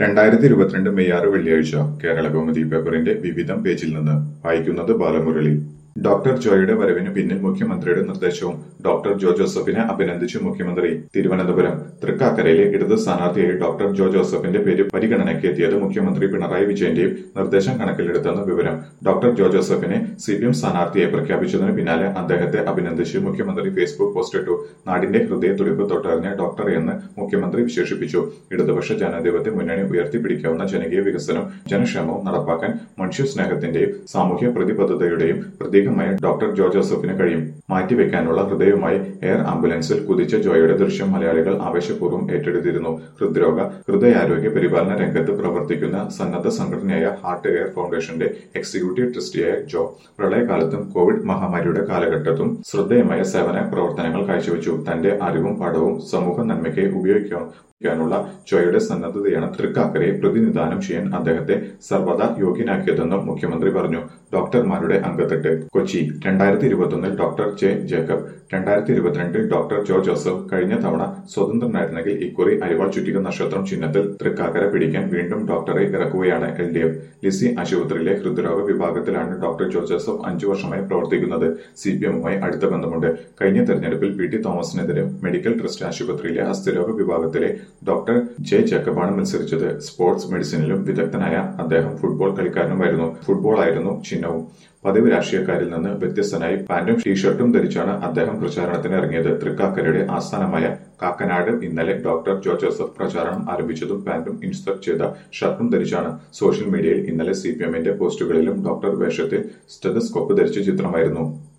രണ്ടായിരത്തി ഇരുപത്തിരണ്ട് മെയ് ആറ് വെള്ളിയാഴ്ച കേരള കൗമുദി പേപ്പറിന്റെ വിവിധം പേജിൽ നിന്ന് വായിക്കുന്നത് ബാലമുരളി ഡോക്ടർ ജോയുടെ വരവിന് പിന്നിൽ മുഖ്യമന്ത്രിയുടെ നിർദ്ദേശവും ഡോക്ടർ ജോ ജോസഫിനെ അഭിനന്ദിച്ചു മുഖ്യമന്ത്രി തിരുവനന്തപുരം തൃക്കാക്കരയിലെ ഇടത് സ്ഥാനാർത്ഥിയായി ഡോക്ടർ ജോ ജോസഫിന്റെ പേര് പരിഗണനയ്ക്ക് എത്തിയത് മുഖ്യമന്ത്രി പിണറായി വിജയന്റെയും നിർദ്ദേശം കണക്കിലെടുത്തെന്ന് വിവരം ഡോക്ടർ ജോ ജോസഫിനെ സി പി എം സ്ഥാനാർത്ഥിയായി പ്രഖ്യാപിച്ചതിന് പിന്നാലെ അദ്ദേഹത്തെ അഭിനന്ദിച്ച് മുഖ്യമന്ത്രി ഫേസ്ബുക്ക് പോസ്റ്റ് ഇട്ടു നാടിന്റെ ഹൃദയത്തുടിപ്പ് തൊട്ടറിഞ്ഞ ഡോക്ടർ എന്ന് മുഖ്യമന്ത്രി വിശേഷിപ്പിച്ചു ഇടതുപക്ഷ ജനാധിപത്യ മുന്നണി ഉയർത്തിപ്പിടിക്കാവുന്ന ജനകീയ വികസനം ജനക്ഷേമവും നടപ്പാക്കാൻ മനുഷ്യസ്നേഹത്തിന്റെയും സാമൂഹ്യ പ്രതിബദ്ധതയുടെയും പ്രതീകമായ ഡോക്ടർ ജോ ജോസഫിന് കഴിയും മാറ്റിവെക്കാനുള്ള ഹൃദയവുമായി എയർ ആംബുലൻസിൽ കുതിച്ച ജോയുടെ ദൃശ്യം മലയാളികൾ ആവേശപൂർവ്വം ഏറ്റെടുത്തിരുന്നു ഹൃദ്രോഗ ഹൃദയാരോഗ്യ പരിപാലന രംഗത്ത് പ്രവർത്തിക്കുന്ന സന്നദ്ധ സംഘടനയായ ഹാർട്ട് എയർ ഫൗണ്ടേഷന്റെ എക്സിക്യൂട്ടീവ് ട്രസ്റ്റിയായ ജോ പ്രളയകാലത്തും കോവിഡ് മഹാമാരിയുടെ കാലഘട്ടത്തും ശ്രദ്ധേയമായ സേവന പ്രവർത്തനങ്ങൾ കാഴ്ചവെച്ചു തന്റെ അറിവും പടവും സമൂഹ നന്മയ്ക്കായി ഉപയോഗിക്കാനുള്ള ജോയുടെ സന്നദ്ധതയാണ് തൃക്കാക്കരയെ പ്രതിനിധാനം ചെയ്യാൻ അദ്ദേഹത്തെ സർവ്വതാ യോഗ്യനാക്കിയതെന്നും മുഖ്യമന്ത്രി പറഞ്ഞു ഡോക്ടർമാരുടെ അംഗത്തെട്ട് കൊച്ചി രണ്ടായിരത്തി ഇരുപത്തൊന്നിൽ ഡോക്ടർ ജെ ജേക്കബ് രണ്ടായിരത്തി ഇരുപത്തിരണ്ടിൽ ഡോക്ടർ ജോ ജോസഫ് കഴിഞ്ഞ തവണ സ്വതന്ത്രനായിരുന്നെങ്കിൽ ഇക്കുറി അരിവാൾ ചുറ്റിക നക്ഷത്രം ചിഹ്നത്തിൽ തൃക്കാക്കര പിടിക്കാൻ വീണ്ടും ഡോക്ടറെ ഇറക്കുകയാണ് എൽ ഡി എഫ് ലിസി ആശുപത്രിയിലെ ഹൃദ്രോഗ വിഭാഗത്തിലാണ് ഡോക്ടർ ജോ ജോസഫ് അഞ്ചു വർഷമായി പ്രവർത്തിക്കുന്നത് സി പി എമ്മുമായി അടുത്ത ബന്ധമുണ്ട് കഴിഞ്ഞ തെരഞ്ഞെടുപ്പിൽ പി ടി തോമസിനെതിരെ മെഡിക്കൽ ട്രസ്റ്റ് ആശുപത്രിയിലെ അസ്ഥിരോഗ വിഭാഗത്തിലെ ഡോക്ടർ ജെ ജേക്കബാണ് മത്സരിച്ചത് സ്പോർട്സ് മെഡിസിനിലും വിദഗ്ധനായ അദ്ദേഹം ഫുട്ബോൾ കളിക്കാരനുമായിരുന്നു ഫുട്ബോൾ ആയിരുന്നു ചിഹ്നവും പതിവ് രാഷ്ട്രീയക്കാരിൽ നിന്ന് വ്യത്യസ്തനായി പാന്റും ടീഷർട്ടും ധരിച്ചാണ് അദ്ദേഹം പ്രചാരണത്തിന് ഇറങ്ങിയത് തൃക്കാക്കരയുടെ ആസ്ഥാനമായ കാക്കനാട് ഇന്നലെ ഡോക്ടർ ജോ ജോസഫ് പ്രചാരണം ആരംഭിച്ചതും പാന്റും ഇൻസ്പെക്ട് ചെയ്ത ഷർട്ടും ധരിച്ചാണ് സോഷ്യൽ മീഡിയയിൽ ഇന്നലെ സി പി എമ്മിന്റെ പോസ്റ്റുകളിലും ഡോക്ടർ വേഷത്തിൽ സ്റ്റെതസ്കോപ്പ് ധരിച്ച ചിത്രമായിരുന്നു